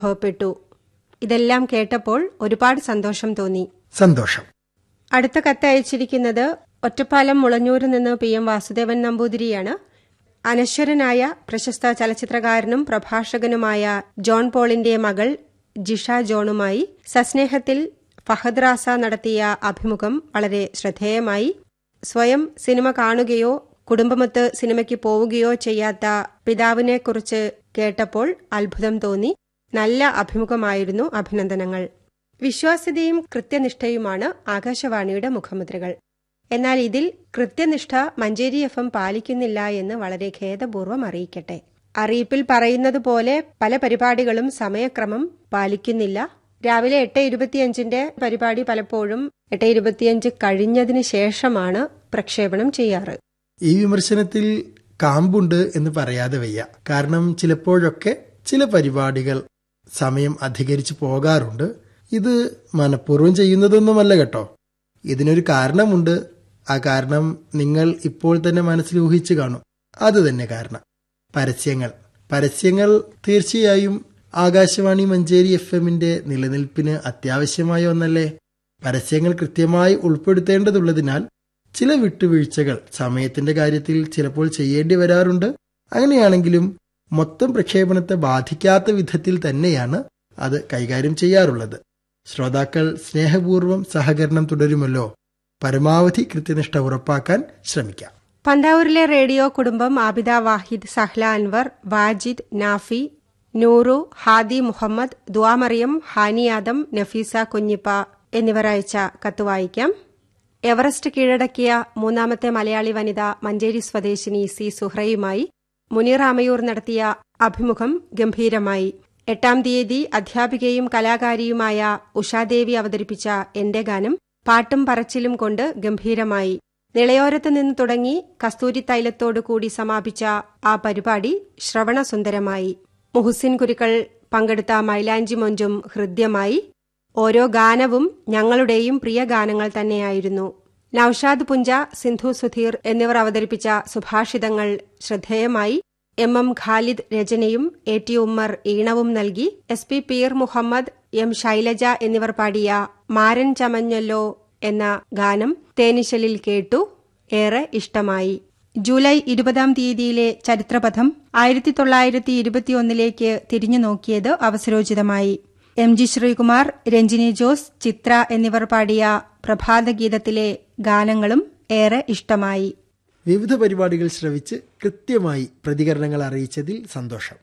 അനുഭവപ്പെട്ടു ഇതെല്ലാം കേട്ടപ്പോൾ ഒരുപാട് സന്തോഷം തോന്നി സന്തോഷം അടുത്ത കത്ത് അയച്ചിരിക്കുന്നത് ഒറ്റപ്പാലം മുളഞ്ഞൂരിൽ നിന്ന് പി എം വാസുദേവൻ നമ്പൂതിരിയാണ് അനശ്വരനായ പ്രശസ്ത ചലച്ചിത്രകാരനും പ്രഭാഷകനുമായ ജോൺ പോളിന്റെ മകൾ ജിഷ ജോണുമായി സസ്നേഹത്തിൽ ഫഹദ് റാസ നടത്തിയ അഭിമുഖം വളരെ ശ്രദ്ധേയമായി സ്വയം സിനിമ കാണുകയോ കുടുംബമൊത്ത് സിനിമയ്ക്ക് പോവുകയോ ചെയ്യാത്ത പിതാവിനെക്കുറിച്ച് കേട്ടപ്പോൾ അത്ഭുതം തോന്നി നല്ല അഭിമുഖമായിരുന്നു അഭിനന്ദനങ്ങൾ വിശ്വാസ്യതയും കൃത്യനിഷ്ഠയുമാണ് ആകാശവാണിയുടെ മുഖമുദ്രകൾ എന്നാൽ ഇതിൽ കൃത്യനിഷ്ഠ മഞ്ചേരി എഫ് എം പാലിക്കുന്നില്ല എന്ന് വളരെ ഖേദപൂർവ്വം അറിയിക്കട്ടെ അറിയിപ്പിൽ പറയുന്നത് പോലെ പല പരിപാടികളും സമയക്രമം പാലിക്കുന്നില്ല രാവിലെ എട്ട് ഇരുപത്തിയഞ്ചിന്റെ പരിപാടി പലപ്പോഴും എട്ട് ഇരുപത്തിയഞ്ച് കഴിഞ്ഞതിന് ശേഷമാണ് പ്രക്ഷേപണം ചെയ്യാറ് ഈ വിമർശനത്തിൽ കാമ്പുണ്ട് എന്ന് പറയാതെ വയ്യ കാരണം ചിലപ്പോഴൊക്കെ ചില പരിപാടികൾ സമയം അധികരിച്ചു പോകാറുണ്ട് ഇത് മനഃപൂർവ്വം ചെയ്യുന്നതൊന്നുമല്ല കേട്ടോ ഇതിനൊരു കാരണമുണ്ട് ആ കാരണം നിങ്ങൾ ഇപ്പോൾ തന്നെ മനസ്സിൽ ഊഹിച്ചു കാണും അത് തന്നെ കാരണം പരസ്യങ്ങൾ പരസ്യങ്ങൾ തീർച്ചയായും ആകാശവാണി മഞ്ചേരി എഫ് എമ്മിന്റെ നിലനിൽപ്പിന് അത്യാവശ്യമായ ഒന്നല്ലേ പരസ്യങ്ങൾ കൃത്യമായി ഉൾപ്പെടുത്തേണ്ടതുള്ളതിനാൽ ചില വിട്ടുവീഴ്ചകൾ സമയത്തിന്റെ കാര്യത്തിൽ ചിലപ്പോൾ ചെയ്യേണ്ടി വരാറുണ്ട് അങ്ങനെയാണെങ്കിലും മൊത്തം പ്രക്ഷേപണത്തെ ബാധിക്കാത്ത വിധത്തിൽ തന്നെയാണ് അത് കൈകാര്യം ചെയ്യാറുള്ളത് ശ്രോതാക്കൾ സ്നേഹപൂർവ്വം സഹകരണം തുടരുമല്ലോ പരമാവധി കൃത്യനിഷ്ഠ ഉറപ്പാക്കാൻ ശ്രമിക്കാം പന്താവൂരിലെ റേഡിയോ കുടുംബം ആബിദ വാഹിദ് സഹ്ല അൻവർ വാജിദ് നാഫി നൂറു ഹാദി മുഹമ്മദ് ദുവാമറിയം ഹാനിയാദം നഫീസ കുഞ്ഞിപ്പ എന്നിവർ അയച്ച കത്ത് വായിക്കാം എവറസ്റ്റ് കീഴടക്കിയ മൂന്നാമത്തെ മലയാളി വനിത മഞ്ചേരി സ്വദേശിനി സി സുഹ്രയുമായി മുനീർ ആമയൂർ നടത്തിയ അഭിമുഖം ഗംഭീരമായി എട്ടാം തീയതി അധ്യാപികയും കലാകാരിയുമായ ഉഷാദേവി അവതരിപ്പിച്ച എന്റെ ഗാനം പാട്ടും പറച്ചിലും കൊണ്ട് ഗംഭീരമായി നിളയോരത്ത് നിന്ന് തുടങ്ങി കസ്തൂരി തൈലത്തോടു കൂടി സമാപിച്ച ആ പരിപാടി ശ്രവണസുന്ദരമായി മുഹുസിൻ കുരുക്കൾ പങ്കെടുത്ത മൈലാഞ്ചി മൊഞ്ചും ഹൃദ്യമായി ഓരോ ഗാനവും ഞങ്ങളുടെയും പ്രിയ ഗാനങ്ങൾ തന്നെയായിരുന്നു നൌഷാദ് പുഞ്ച സിന്ധു സുധീർ എന്നിവർ അവതരിപ്പിച്ച സുഭാഷിതങ്ങൾ ശ്രദ്ധേയമായി എം എം ഖാലിദ് രചനയും എ ടി ഉമ്മർ ഈണവും നൽകി S P Peer Muhammad M Shailaja എന്നിവർ പാടിയ മാരൻ ചമഞ്ഞല്ലോ എന്ന ഗാനം തേനിശലിൽ കേട്ടു ഏറെ ഇഷ്ടമായി ജൂലൈ ഇരുപതാം തീയതിയിലെ ചരിത്രപഥം ആയിരത്തി തൊള്ളായിരത്തി ഇരുപത്തിയൊന്നിലേക്ക് തിരിഞ്ഞു നോക്കിയത് അവസരോചിതമായി എം ജി ശ്രീകുമാർ രഞ്ജിനി ജോസ് ചിത്ര എന്നിവർ പാടിയ പ്രഭാതഗീതത്തിലെ ഗാനങ്ങളും ഏറെ ഇഷ്ടമായി വിവിധ പരിപാടികൾ ശ്രവിച്ച് കൃത്യമായി പ്രതികരണങ്ങൾ അറിയിച്ചതിൽ സന്തോഷം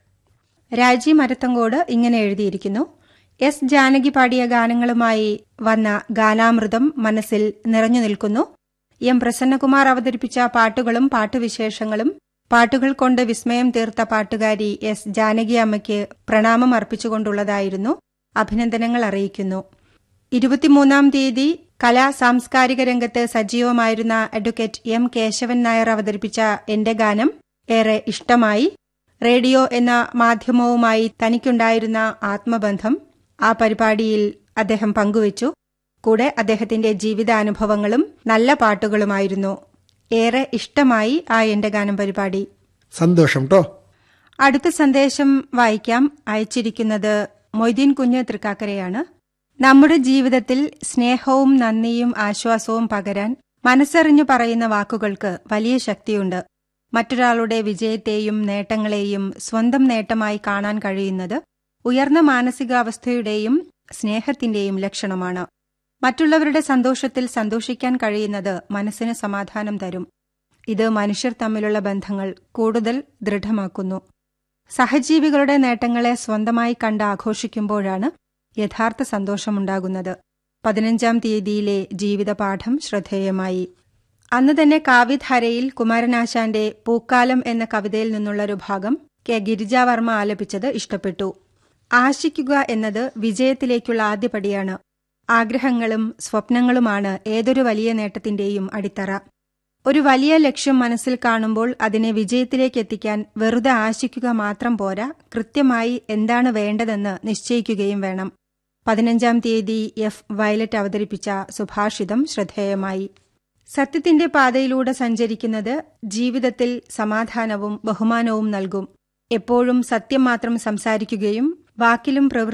രാജി മരത്തങ്കോട് ഇങ്ങനെ എഴുതിയിരിക്കുന്നു എസ് ജാനകി പാടിയ ഗാനങ്ങളുമായി വന്ന ഗാനാമൃതം മനസ്സിൽ നിറഞ്ഞു നിൽക്കുന്നു എം പ്രസന്നകുമാർ അവതരിപ്പിച്ച പാട്ടുകളും പാട്ടുവിശേഷങ്ങളും പാട്ടുകൾ കൊണ്ട് വിസ്മയം തീർത്ത പാട്ടുകാരി എസ് ജാനകി അമ്മയ്ക്ക് പ്രണാമം അർപ്പിച്ചുകൊണ്ടുള്ളതായിരുന്നു അഭിനന്ദനങ്ങൾ അറിയിക്കുന്നു ഇരുപത്തിമൂന്നാം തീയതി കലാ സാംസ്കാരിക രംഗത്ത് സജീവമായിരുന്ന അഡ്വക്കേറ്റ് എം കേശവൻ നായർ അവതരിപ്പിച്ച എന്റെ ഗാനം ഏറെ ഇഷ്ടമായി റേഡിയോ എന്ന മാധ്യമവുമായി തനിക്കുണ്ടായിരുന്ന ആത്മബന്ധം ആ പരിപാടിയിൽ അദ്ദേഹം പങ്കുവച്ചു കൂടെ അദ്ദേഹത്തിന്റെ ജീവിതാനുഭവങ്ങളും നല്ല പാട്ടുകളുമായിരുന്നു ഏറെ ഇഷ്ടമായി ആ എന്റെ ഗാനം പരിപാടി സന്തോഷം ട്ടോ അടുത്ത സന്ദേശം വായിക്കാം അയച്ചിരിക്കുന്നത് മൊയ്തീൻ കുഞ്ഞ് തൃക്കാക്കരയാണ് നമ്മുടെ ജീവിതത്തിൽ സ്നേഹവും നന്ദിയും ആശ്വാസവും പകരാൻ മനസ്സറിഞ്ഞു പറയുന്ന വാക്കുകൾക്ക് വലിയ ശക്തിയുണ്ട് മറ്റൊരാളുടെ വിജയത്തെയും നേട്ടങ്ങളെയും സ്വന്തം നേട്ടമായി കാണാൻ കഴിയുന്നത് ഉയർന്ന മാനസികാവസ്ഥയുടെയും സ്നേഹത്തിന്റെയും ലക്ഷണമാണ് മറ്റുള്ളവരുടെ സന്തോഷത്തിൽ സന്തോഷിക്കാൻ കഴിയുന്നത് മനസ്സിന് സമാധാനം തരും ഇത് മനുഷ്യർ തമ്മിലുള്ള ബന്ധങ്ങൾ കൂടുതൽ ദൃഢമാക്കുന്നു സഹജീവികളുടെ നേട്ടങ്ങളെ സ്വന്തമായി കണ്ട് ആഘോഷിക്കുമ്പോഴാണ് യഥാർത്ഥ സന്തോഷമുണ്ടാകുന്നത് പതിനഞ്ചാം തീയതിയിലെ ജീവിതപാഠം ശ്രദ്ധേയമായി അന്ന് തന്നെ കാവ്യധാരയിൽ കുമാരനാശാന്റെ പൂക്കാലം എന്ന കവിതയിൽ നിന്നുള്ളൊരു ഭാഗം കെ ഗിരിജാവർമ്മ ആലപിച്ചത് ഇഷ്ടപ്പെട്ടു ആശിക്കുക എന്നത് വിജയത്തിലേക്കുള്ള ആദ്യപടിയാണ് ആഗ്രഹങ്ങളും സ്വപ്നങ്ങളുമാണ് ഏതൊരു വലിയ നേട്ടത്തിന്റെയും അടിത്തറ ഒരു വലിയ ലക്ഷ്യം മനസ്സിൽ കാണുമ്പോൾ അതിനെ വിജയത്തിലേക്ക് എത്തിക്കാൻ വെറുതെ ആശിക്കുക മാത്രം പോരാ കൃത്യമായി എന്താണ് വേണ്ടതെന്ന് നിശ്ചയിക്കുകയും വേണം പതിനഞ്ചാം തീയതി എഫ് വയലറ്റ് അവതരിപ്പിച്ച സുഭാഷിതം ശ്രദ്ധേയമായി സത്യത്തിന്റെ പാതയിലൂടെ സഞ്ചരിക്കുന്നത് ജീവിതത്തിൽ സമാധാനവും ബഹുമാനവും നൽകും എപ്പോഴും സത്യം മാത്രം സംസാരിക്കുകയും വാക്കിലും പ്രവൃത്തി